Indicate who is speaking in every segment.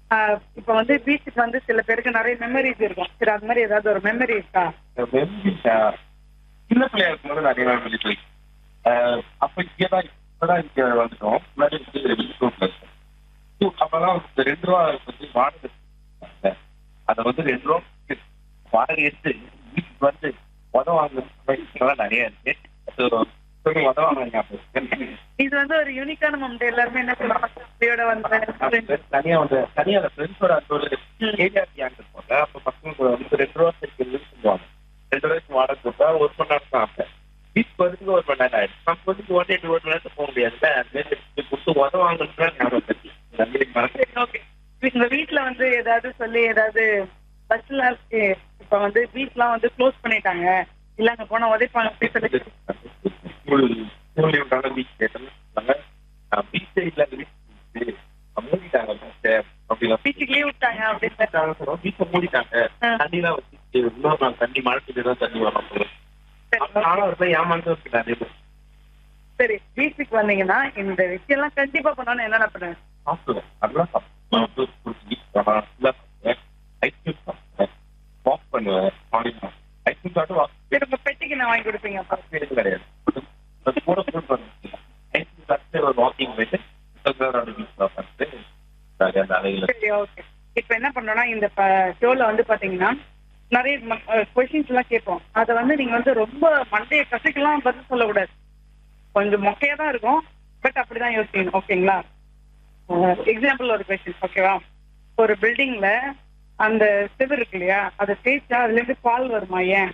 Speaker 1: ஆஹ் இப்ப வந்து பீச்சுக்கு வந்து சில பேருக்கு நிறைய மெமரிஸ் இருக்கும் சரி அது மாதிரி ஏதாவது ஒரு மெமரி இருக்கா
Speaker 2: மெமரிஸ் சின்ன பிள்ளையா இருக்கும்போது நிறைய மெமரிஸ் இருக்கு அஹ் அப்ப இங்கதான் இப்பதான் இங்க வந்துட்டோம் முன்னாடி வந்து வெளியூர்ல இருக்கோம் So, அப்பெல்லாம் வந்து ரெண்டு ரூபா வந்து வாடகை கொடுத்தாங்க. அதை வந்து ரெண்டு ரூபா கொடுத்து வாடகை எடுத்து வீட்டுக்கு வந்து உதவாங்க நிறைய இருக்கு So, சொல்லி உதவாங்க
Speaker 1: இது வந்து ஒரு யூனிக்கான மொமெண்ட் எல்லாருமே என்ன சொல்லுவாங்க ஃபேமிலியோட வந்து
Speaker 2: தனியா வந்து தனியா அந்த ஃப்ரெண்ட்ஸோட அந்த ஒரு
Speaker 1: ம்.
Speaker 2: ஏரியா கேங் இருப்பாங்க அப்ப பசங்க கூட வந்து ரெண்டு ரூபா சேர்த்து சொல்லுவாங்க ரெண்டு ரூபாய்க்கு வாடகை கொடுத்தா ஒரு மணி நேரம் தான் ஆகும் பீச் வரதுக்கு ஒரு மணி நேரம் ஆயிடுச்சு நம்ம வந்து ஒன் எட்டு ஒரு மணி நேரத்துக்கு போக முடியாதுல்ல அது கொடுத்து உதவாங்கன்னு ஞாபகம் இருக்கு. நன்றி, மறக்க
Speaker 1: சரி ஓகே உங்க வீட்ல வந்து ஏதாவது சொல்லி ஏதாவது பஸ்ல இப்ப வந்து பீச்லாம் வந்து க்ளோஸ் பண்ணிட்டாங்க இல்ல அங்க போனா உதைப்பாங்க அப்படி சொல்லி
Speaker 2: ஸ்கூல் ஸ்கூல் லீவுக்கான பீச் கேட்டாங்க பீச் சைட்ல பீச் மூடிட்டாங்க beach அப்படின்னா
Speaker 1: பீச்சுக்கு லீவ் விட்டாங்க அப்படின்னு
Speaker 2: பீச்சை மூடிட்டாங்க
Speaker 1: ஆ.
Speaker 2: தண்ணிலாம் வச்சு இன்னொரு நாள் தண்ணி மழை பெய்யுதான் தண்ணி வரும் போல
Speaker 1: சரி,
Speaker 2: அப்ப நானும் ஒரு போய் ஏமாந்து இருக்கேன் நிறைய பேர்
Speaker 1: சரி பீச்சுக்கு வந்தீங்கன்னா இந்த விஷயம் எல்லாம் கண்டிப்பா பண்ணணும் என்னென்ன பண்ணுங்க
Speaker 2: சாப்பிடுவேன் நல்லா சாப்பிடுவேன் ஐஸ்கிரீம் சாப்பிடுவேன் வாக் பண்ணுவேன் மார்னிங் ஐஸ்கிரீம் சாப்பிட்டு வாக்
Speaker 1: சரி உங்க பெட்டிக்கு நான் வாங்கி கொடுப்பீங்க அப்ப
Speaker 2: எதுவும் கிடையாது அது கூட போட்டு வந்து ஐஸ்கிரீம் சாப்பிட்டு ஒரு வாக்கிங் போயிட்டு பீச் சாப்பிட்டு ஜாலியா அந்த அலையில
Speaker 1: சரி ஓகே இப்ப என்ன பண்ணோம்னா இந்த ஷோல வந்து பாத்தீங்கன்னா நிறைய கொஸ்டின்ஸ் எல்லாம் கேட்போம் அதை வந்து நீங்க வந்து ரொம்ப மண்டைய கசக்கலாம் பதில் சொல்லக்கூடாது கொஞ்சம் மொக்கையா தான் இருக்கும் பட் அப்படிதான் யோசிக்கணும் ஓகேங்களா எக்ஸாம்பிள் ஒரு கொஸ்டின் ஓகேவா ஒரு பில்டிங்ல அந்த செவர் இருக்கு இல்லையா அதை தேய்ச்சா அதுல இருந்து பால் வருமா ஏன்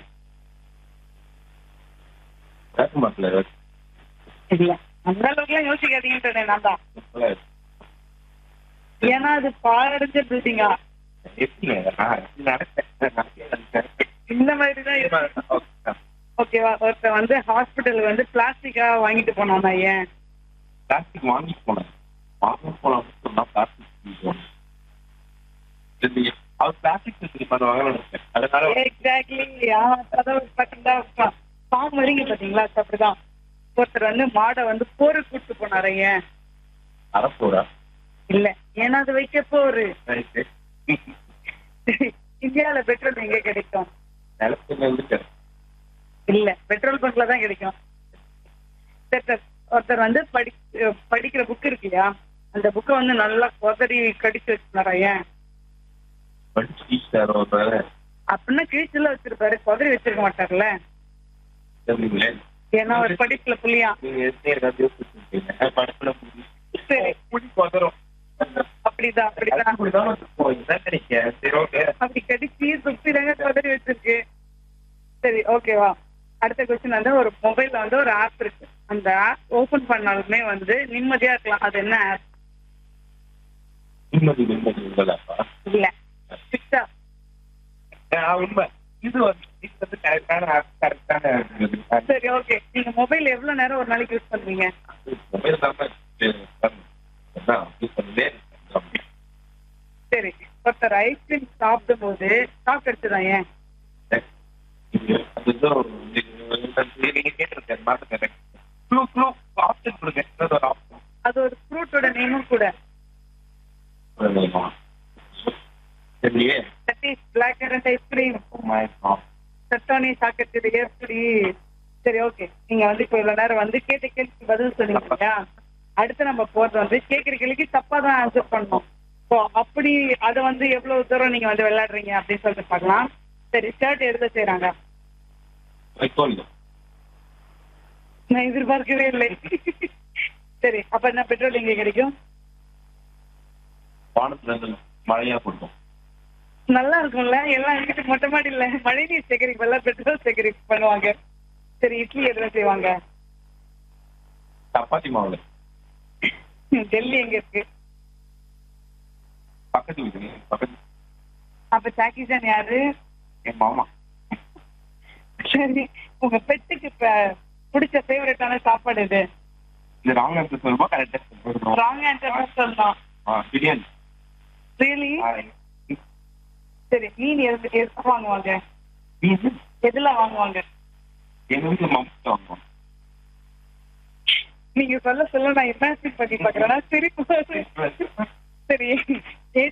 Speaker 2: கேட்க மாட்டல
Speaker 1: இல்ல அந்த அளவுக்கு எல்லாம் யோசிக்காதீங்கன்றேன் நான் தான் ஏன்னா அது பாழடைஞ்ச பில்டிங்கா இந்த மாதிரி தான் இருக்கும் ஓகேவா ஒருத்தன் வந்து ஹாஸ்பிட்டலுக்கு வந்து பிளாஸ்டிக்கா வாங்கிட்டு போனானா ஏன்
Speaker 2: பிளாஸ்டிக் வாங்கி போனேன் வாங்க போனோம் சொன்னா பிளாஸ்டிக் அவர் பிளாஸ்டிக் திருப்பி பண்ணுவாங்கன்னு நினைச்சேன் அதனால
Speaker 1: எக்ஸாக்ட்லி அதாவது பாத்தீங்களா ஃபார்ம் வரீங்க பாத்தீங்களா அது அப்படிதான் ஒருத்தர் வந்து மாடை வந்து போரு கூட்டு போனாரு ஏன்
Speaker 2: அறப்போரா
Speaker 1: இல்ல ஏன்னா அது வைக்கப்போ ஒரு
Speaker 2: ரைட்டு
Speaker 1: இந்தியால பெட்ரோல் எங்க கிடைக்கும்
Speaker 2: நிலத்துல இருந்து
Speaker 1: இல்ல பெட்ரோல் பங்க்ல தான் கிடைக்கும் சரி, சரி. ஒருத்தர் வந்து படி அஹ் படிக்கிற புக் இருக்கு இல்லையா அந்த புக்கை வந்து நல்லா கொதறி கடிச்சு வச்சுனாரா ஏன்
Speaker 2: படிச்சு டீச்சர் ஒரு
Speaker 1: அப்படின்னா கிழிச்சுல வச்சிருப்பாரு கொதறி வச்சிருக்க மாட்டார்ல
Speaker 2: தெரியுங்களே
Speaker 1: ஏன்னா ஒரு படிப்புல புள்ளியா
Speaker 2: நீங்க எத்தனை ஏதாவது யோசிச்சிருக்கீங்க படத்துல
Speaker 1: சரி
Speaker 2: புடி பதறோம்
Speaker 1: அப்படிதான் அப்படிதான்
Speaker 2: அப்படிதான் இருக்கும் இதான் கிடைக்க சரி ஓகே
Speaker 1: அப்படி கடிச்சு சுத்தி தாங்க கொதறி வச்சிருக்கு சரி ஓகேவா அடுத்த கொஸ்டின் வந்து ஒரு மொபைல்ல வந்து ஒரு ஆப் இருக்கு அந்த ஆப் ஓபன் பண்ணாலுமே வந்து நிம்மதியா இருக்கலாம் அது என்ன ஆப்
Speaker 2: நிம்மதி நிம்மதி உங்களப்பா
Speaker 1: இல்ல சிக்ஸா
Speaker 2: உண்மை இது வந்து இது வந்து கரெக்டான கரெக்டான
Speaker 1: சரி ஓகே நீங்க மொபைல் எவ்வளவு நேரம் ஒரு நாளைக்கு யூஸ் பண்ணுவீங்க
Speaker 2: மொபைல் தான் யூஸ் பண்ணே
Speaker 1: சரி ஒருத்தர் ஐஸ்கிரீம் சாப்பிடும் போது ஷாக் அடிச்சுதான் ஏன்
Speaker 2: நீங்க கேட்டிருக்கேன் மாத்துக்கிறேன் க்ளூ க்ளூ ஆப்ஷன் கொடுங்க ஏதாவது ஒரு ஆப்ஷன்
Speaker 1: அது ஒரு ஃப்ரூட்டோட நேமும் கூட
Speaker 2: சரியே
Speaker 1: that is black currant ice cream சட்டோனி ஷாக் அடிச்சது எப்படி சரி ஓகே நீங்க வந்து இப்போ இவ்வளவு நேரம் வந்து கேட்ட கேள்விக்கு பதில் சொன்னீங்க இல்லையா அடுத்து நம்ம போறது வந்து கேட்கிற கேள்விக்கு தப்பா தான் ஆன்சர் பண்ணணும் ஸோ அப்படி அதை வந்து எவ்வளவு தூரம் நீங்க வந்து விளையாடுறீங்க அப்படின்னு சொல்லிட்டு பார்க்கலாம் சரி ஷர்ட் எடுத்து செய்யறாங்க நான் எதிர்பார்க்கவே இல்லை சரி அப்ப என்ன பெட்ரோல் எங்க கிடைக்கும்
Speaker 2: வானத்துல இருந்து மழையா கொடுக்கும்
Speaker 1: நல்லா இருக்கும்ல எல்லாம் வீட்டுக்கு மொட்டை மாடியில மழைநீர் சேகரிப்பு எல்லாம் பெட்ரோல் சேகரிப்பு பண்ணுவாங்க சரி இட்லி எதுல செய்வாங்க
Speaker 2: சப்பாத்தி மாவுல
Speaker 1: டெல்லி எங்க இருக்கு
Speaker 2: பக்கத்து வீட்டு பக்கத்து
Speaker 1: அப்ப ஜாக்கிசான் யாரு
Speaker 2: என் மாமா
Speaker 1: சரி உங்க பெட்டுக்கு இப்ப பிடிச்ச ஃபேவரட்டான சாப்பாடு இது
Speaker 2: இந்த ராங் ஆன்சர் சொல்லுமா கரெக்டா சொல்லுமா
Speaker 1: ராங் ஆன்சர் சொல்லலாம்
Speaker 2: பிரியாணி
Speaker 1: ரியலி சரி மீன் எது எது வாங்குவாங்க
Speaker 2: மீன்
Speaker 1: எதுல வாங்குவாங்க
Speaker 2: எங்க வீட்டுல மாமா வாங்குவோம்
Speaker 1: நீங்க சொல்ல சொல்ல நான் இமேஜின் பண்ணி பாக்குறேன் சிரிப்பு வருது. சரி